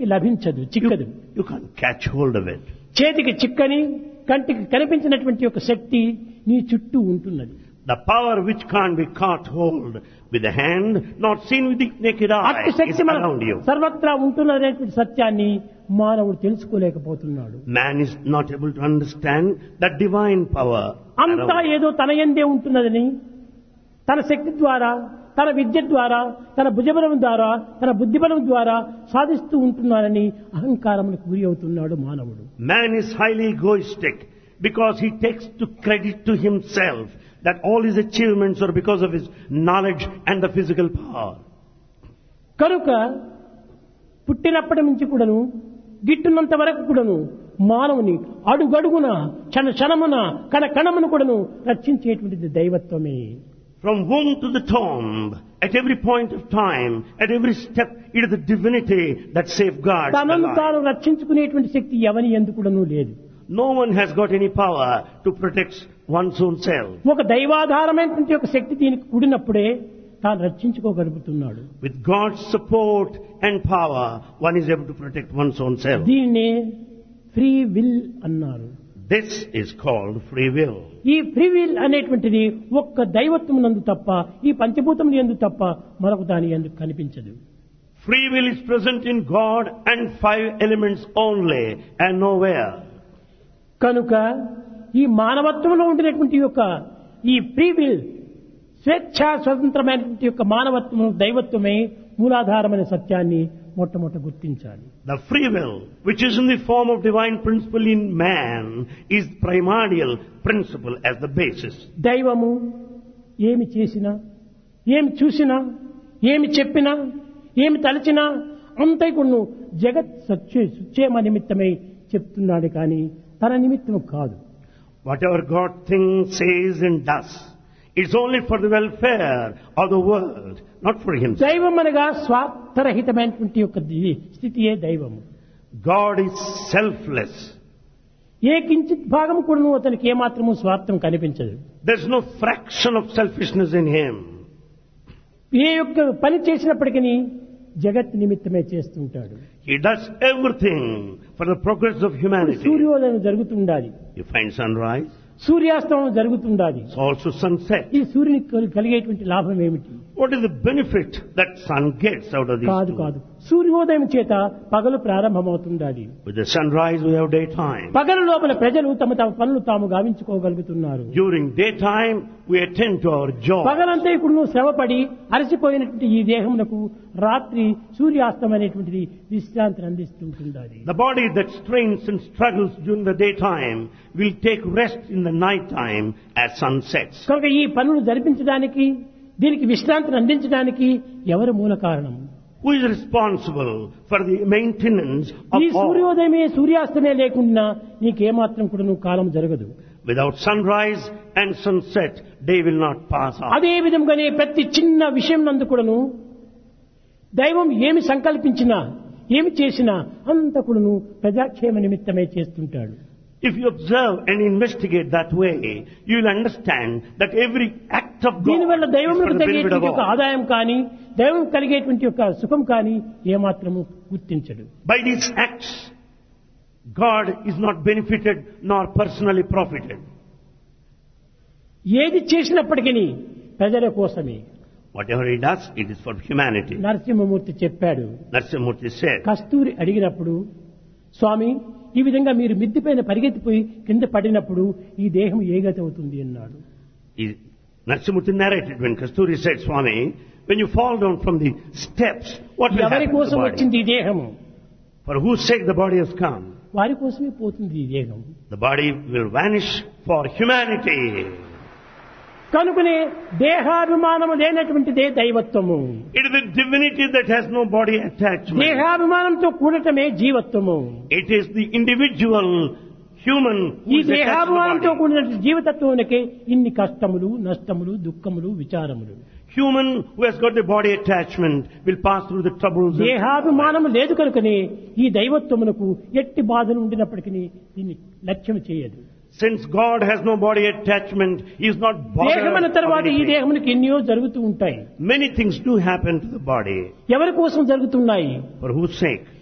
చేతికి లభించదు చిక్కదు You can't catch hold of it. చేతికి చిక్కని కంటికి కనిపించినటువంటి ఒక శక్తి నీ చుట్టూ ఉంటున్నది The power which can't be caught hold with the hand, not seen with the naked eye, అట్టి is శక్తి మన around you. సర్వత్రా ఉంటున్నదనేటువంటి సత్యాన్ని మానవుడు తెలుసుకోలేకపోతున్నాడు Man is not able to understand that divine power. అంతా around. ఏదో తన ఎందే ఉంటున్నదని తన శక్తి ద్వారా తన విద్య ద్వారా తన భుజబలం ద్వారా తన బుద్ధిబలం ద్వారా సాధిస్తూ ఉంటున్నానని అహంకారములకు గురి అవుతున్నాడు మానవుడు Man is highly egoistic because he takes to credit to himself that all his achievements are because of his knowledge and the physical power. కనుక పుట్టినప్పటి నుంచి కూడాను గిట్టున్నంత వరకు కూడాను మానవుని అడుగడుగున క్షణ క్షణమున కణ కణమును కూడాను రక్షించేటువంటిది దైవత్వమే From womb to the tomb, at every point of time, at every step, it is the divinity that safeguards the తనను life. తాను రక్షించుకునేటువంటి శక్తి ఎవని ఎందుకు కూడాను లేదు No one has got any power to protect one's own self. ఒక దైవాధారమైనటువంటి ఒక శక్తి దీనికి కూడినప్పుడే తాను రక్షించుకోగలుగుతున్నాడు With God's support and power, one is able to protect one's own self. దీన్నే ఫ్రీ విల్ అన్నారు This is called free will. ఈ free will అనేటువంటిది ఒక్క దైవత్వం నందు తప్ప ఈ పంచభూతములు ఎందు తప్ప మరొక దాని ఎందుకు కనిపించదు Free will is present in God and five elements only and nowhere. కనుక ఈ మానవత్వంలో ఉండినటువంటి యొక్క ఈ ఫ్రీ విల్ స్వేచ్ఛ స్వతంత్రమైనటువంటి యొక్క మానవత్వం దైవత్వమే మూలాధారమైన సత్యాన్ని మొట్టమొదట గుర్తించాలి The free will, which is in the form of divine principle in man, is primordial principle as the basis. దైవము ఏమి చేసినా ఏమి చూసినా ఏమి చెప్పినా ఏమి తలచినా అంతైకును జగత్ సత్య సుక్షేమ నిమిత్తమై చెప్తున్నాడు కానీ తన నిమిత్తం కాదు Whatever God thinks, says and does, it's only for the welfare of the world, not for himself. దైవం అనగా స్వార్థరహితమైనటువంటి యొక్క ది- స్థితియే దైవము God is selfless. ఏ కించిత్ భాగం కూడాను అతనికి ఏమాత్రము స్వార్థం కనిపించదు There's no fraction of selfishness in him. ఏ యొక్క పని చేసినప్పటికీ జగత్ నిమిత్తమే చేస్తుంటాడు He does everything for the progress of humanity. సూర్యోదయం జరుగుతుండాలి You find sunrise, సూర్యాస్తమం జరుగుతుండాలి it's also sunset. ఈ సూర్యునికి కలి- కలిగేటువంటి లాభం ఏమిటి What is the benefit that sun gets out of these కాదు two? కాదు సూర్యోదయం చేత పగలు ప్రారంభమవుతుండాలి With the sunrise, we have daytime. పగలు లోపల ప్రజలు తమ తమ పనులు తాము గావించుకోగలుగుతున్నారు During daytime, we attend to our job. పగలంతా ఇప్పుడు నువ్వు శ్రమపడి అలసిపోయినటువంటి ఈ దేహమునకు రాత్రి సూర్యాస్తం అనేటువంటిది విశ్రాంతిని అందిస్తుంటుండాలి The body that strains and struggles during the daytime will take rest in the night time as sun sets. కనుక ఈ పనులు జరిపించడానికి దీనికి విశ్రాంతిని అందించడానికి ఎవరు మూల కారణం Who is responsible for the maintenance ఈ of all? సూర్యోదయమే సూర్యాస్తమే లేకుండా నీకేమాత్రం కూడా నువ్వు కాలం జరగదు Without sunrise and sunset, day will not pass on. అదే విధంగానే ప్రతి చిన్న విషయం నందు కూడాను దైవం ఏమి సంకల్పించినా ఏమి చేసినా అంత కూడాను ప్రజాక్షేమ నిమిత్తమే చేస్తుంటాడు If you observe and investigate that way, you will understand that every act of God దీనివల్ల is దైవం for the benefit of కలిగేటువంటి యొక్క all. ఆదాయం కానీ దైవం కలిగేటువంటి యొక్క సుఖం కానీ ఏమాత్రము గుర్తించడు By these acts, God is not benefited nor personally profited. ఏది చేసినప్పటికీ ప్రజల కోసమే Whatever He does, it is for humanity. Narasimhamurthy చెప్పాడు Narsimurti said, కస్తూరి అడిగినప్పుడు స్వామి ఈ విధంగా మీరు మిద్దిపైన పరిగెత్తిపోయి కింద పడినప్పుడు ఈ దేహం ఏ గతి అవుతుంది అన్నాడు he- Narsimurti narrated when Kasturi said, Swami, when you fall down from the steps, what will ఎవరి happen to కోసం the body? వచ్చింది ఈ దేహము For whose sake the body has come? వారి కోసమే పోతుంది ఈ దేహం The body will vanish for humanity. కనుకనే దేహాభిమానము లేనటువంటిదే దైవత్వము It is the divinity that has no body attachment. దేహాభిమానంతో కూడటమే జీవత్వము It is the individual human who ఈ is attached to the దేహాభిమానంతో body. కూడిన జీవతత్వానికే ఇన్ని కష్టములు నష్టములు దుఃఖములు విచారములు Human who has got the body attachment will pass through the troubles. and- దేహాభిమానము లేదు కనుకనే ఈ దైవత్వమునకు ఎట్టి బాధలు ఉండినప్పటికీ దీన్ని లక్ష్యం చేయదు Since God has no body attachment, He is not bothered. దేహమైన of తర్వాత ఈ anything. దేహమునికి ఎన్నో జరుగుతూ ఉంటాయి Many things do happen to the body. ఎవరి కోసం జరుగుతున్నాయి For whose sake?